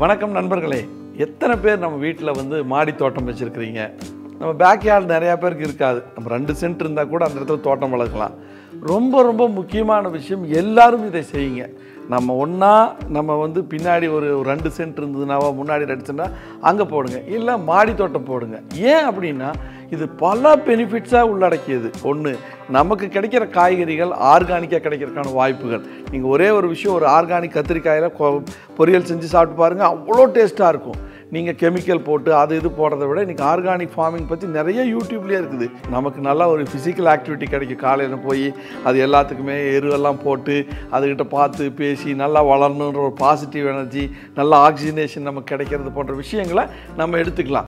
வணக்கம் நண்பர்களே எத்தனை பேர் நம்ம வீட்டில் வந்து மாடி தோட்டம் வச்சுருக்கிறீங்க நம்ம பேக்யார்டு நிறையா பேருக்கு இருக்காது நம்ம ரெண்டு சென்ட் இருந்தால் கூட அந்த இடத்துல தோட்டம் வளர்க்கலாம் ரொம்ப ரொம்ப முக்கியமான விஷயம் எல்லாரும் இதை செய்யுங்க நம்ம ஒன்றா நம்ம வந்து பின்னாடி ஒரு ஒரு ரெண்டு சென்ட் இருந்ததுனாவோ முன்னாடி ரெண்டு சென்டா அங்கே போடுங்க இல்லை மாடி தோட்டம் போடுங்க ஏன் அப்படின்னா இது பல பெனிஃபிட்ஸாக உள்ளடக்கியது ஒன்று நமக்கு கிடைக்கிற காய்கறிகள் ஆர்கானிக்காக கிடைக்கிறதுக்கான வாய்ப்புகள் நீங்கள் ஒரே ஒரு விஷயம் ஒரு ஆர்கானிக் கத்திரிக்காயில் கொ- பொரியல் செஞ்சு சாப்பிட்டு பாருங்கள் அவ்வளோ டேஸ்ட்டாக இருக்கும் நீங்கள் கெமிக்கல் போட்டு அது இது போடுறத விட இன்றைக்கி ஆர்கானிக் ஃபார்மிங் பற்றி நிறைய யூடியூப்லேயே இருக்குது நமக்கு நல்லா ஒரு ஃபிசிக்கல் ஆக்டிவிட்டி கிடைக்கும் காலையில் போய் அது எல்லாத்துக்குமே எருவெல்லாம் போட்டு அதுக்கிட்ட பார்த்து பேசி நல்லா வளரணுன்ற ஒரு பாசிட்டிவ் எனர்ஜி நல்ல ஆக்சிஜனேஷன் நமக்கு கிடைக்கிறது போன்ற விஷயங்களை நம்ம எடுத்துக்கலாம்